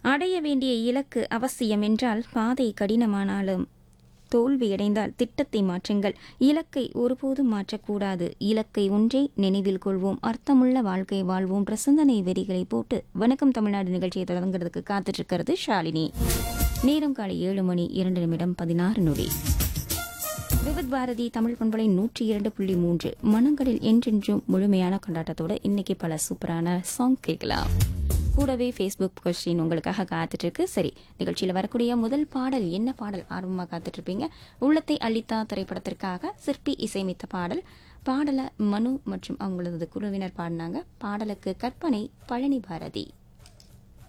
அடைய வேண்டிய இலக்கு அவசியம் என்றால் பாதை கடினமானாலும் தோல்வியடைந்தால் திட்டத்தை மாற்றுங்கள் இலக்கை ஒருபோதும் மாற்றக்கூடாது இலக்கை ஒன்றை நினைவில் கொள்வோம் அர்த்தமுள்ள வாழ்க்கை வாழ்வோம் பிரசந்தனை வெறிகளை போட்டு வணக்கம் தமிழ்நாடு நிகழ்ச்சியை தொடங்குறதுக்கு காத்துட்டு இருக்கிறது ஷாலினி நேரம் காலை ஏழு மணி இரண்டு நிமிடம் பதினாறு நொடி விவித் பாரதி தமிழ் பண்பலை நூற்றி இரண்டு புள்ளி மூன்று மனங்களில் என்றென்றும் முழுமையான கொண்டாட்டத்தோட இன்னைக்கு பல சூப்பரான சாங் கேட்கலாம் கூடவே ஃபேஸ்புக் கொஸ்டின் உங்களுக்காக காத்துட்டு இருக்கு சரி நிகழ்ச்சியில் வரக்கூடிய முதல் பாடல் என்ன பாடல் ஆர்வமாக காத்துட்டு இருப்பீங்க உள்ளத்தை அளித்தா திரைப்படத்திற்காக சிற்பி இசையமைத்த பாடல் பாடலை மனு மற்றும் அவங்களது குழுவினர் பாடினாங்க பாடலுக்கு கற்பனை பழனி பாரதி